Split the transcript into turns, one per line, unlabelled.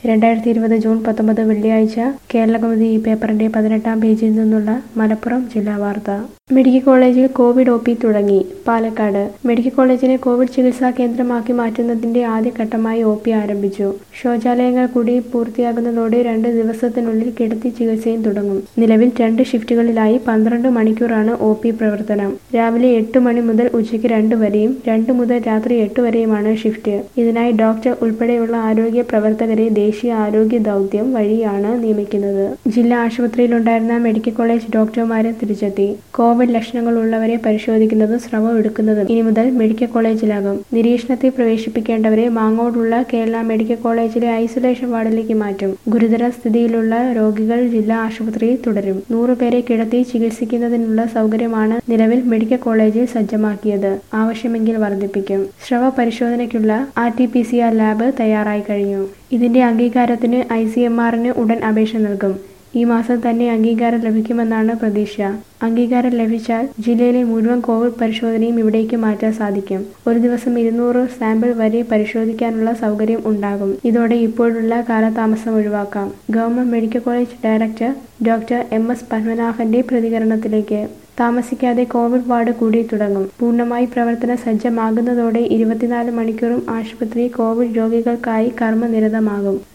രണ്ടായിരത്തി ഇരുപത് ജൂൺ പത്തൊമ്പത് വെള്ളിയാഴ്ച കേരളകൗമുദി ഈ പേപ്പറിന്റെ പതിനെട്ടാം പേജിൽ നിന്നുള്ള മലപ്പുറം ജില്ലാ വാർത്ത മെഡിക്കൽ കോളേജിൽ കോവിഡ് ഒ പി തുടങ്ങി പാലക്കാട് മെഡിക്കൽ കോളേജിനെ കോവിഡ് ചികിത്സാ കേന്ദ്രമാക്കി മാറ്റുന്നതിന്റെ ആദ്യഘട്ടമായി ഒ പി ആരംഭിച്ചു ശൗചാലയങ്ങൾ കൂടി പൂർത്തിയാകുന്നതോടെ രണ്ട് ദിവസത്തിനുള്ളിൽ കിടത്തി ചികിത്സയും തുടങ്ങും നിലവിൽ രണ്ട് ഷിഫ്റ്റുകളിലായി പന്ത്രണ്ട് മണിക്കൂറാണ് ഒ പി പ്രവർത്തനം രാവിലെ എട്ട് മണി മുതൽ ഉച്ചയ്ക്ക് രണ്ട് വരെയും രണ്ട് മുതൽ രാത്രി എട്ട് വരെയുമാണ് ഷിഫ്റ്റ് ഇതിനായി ഡോക്ടർ ഉൾപ്പെടെയുള്ള ആരോഗ്യ പ്രവർത്തകരെ ദേശീയ ആരോഗ്യ ദൗത്യം വഴിയാണ് നിയമിക്കുന്നത് ജില്ലാ ആശുപത്രിയിലുണ്ടായിരുന്ന മെഡിക്കൽ കോളേജ് ഡോക്ടർമാരെ തിരിച്ചെത്തി കോവിഡ് ലക്ഷണങ്ങൾ ഉള്ളവരെ പരിശോധിക്കുന്നതും സ്രവം എടുക്കുന്നതും ഇനി മുതൽ മെഡിക്കൽ കോളേജിലാകും നിരീക്ഷണത്തിൽ പ്രവേശിപ്പിക്കേണ്ടവരെ മാങ്ങോടുള്ള കേരള മെഡിക്കൽ കോളേജിലെ ഐസൊലേഷൻ വാർഡിലേക്ക് മാറ്റും ഗുരുതര സ്ഥിതിയിലുള്ള രോഗികൾ ജില്ലാ ആശുപത്രിയിൽ തുടരും നൂറുപേരെ കിടത്തി ചികിത്സിക്കുന്നതിനുള്ള സൗകര്യമാണ് നിലവിൽ മെഡിക്കൽ കോളേജിൽ സജ്ജമാക്കിയത് ആവശ്യമെങ്കിൽ വർദ്ധിപ്പിക്കും സ്രവ പരിശോധനയ്ക്കുള്ള R T P C R lab തയ്യാറായി കഴിഞ്ഞു ഇതിന്റെ അംഗീകാരത്തിന് ഐ സി എം ആറിന് ഉടൻ അപേക്ഷ നൽകും ഈ മാസം തന്നെ അംഗീകാരം ലഭിക്കുമെന്നാണ് പ്രതീക്ഷ അംഗീകാരം ലഭിച്ചാൽ ജില്ലയിലെ മുഴുവൻ കോവിഡ് പരിശോധനയും ഇവിടേക്ക് മാറ്റാൻ സാധിക്കും ഒരു ദിവസം ഇരുന്നൂറ് സാമ്പിൾ വരെ പരിശോധിക്കാനുള്ള സൗകര്യം ഉണ്ടാകും ഇതോടെ ഇപ്പോഴുള്ള കാലതാമസം ഒഴിവാക്കാം government medical college director doctor M S പത്മനാഭന്റെ പ്രതികരണത്തിലേക്ക് താമസിക്കാതെ കോവിഡ് വാർഡ് കൂടി തുടങ്ങും പൂർണ്ണമായി പ്രവർത്തന സജ്ജമാകുന്നതോടെ ഇരുപത്തിനാല് മണിക്കൂറും ആശുപത്രി കോവിഡ് രോഗികൾക്കായി കർമ്മനിരതമാകും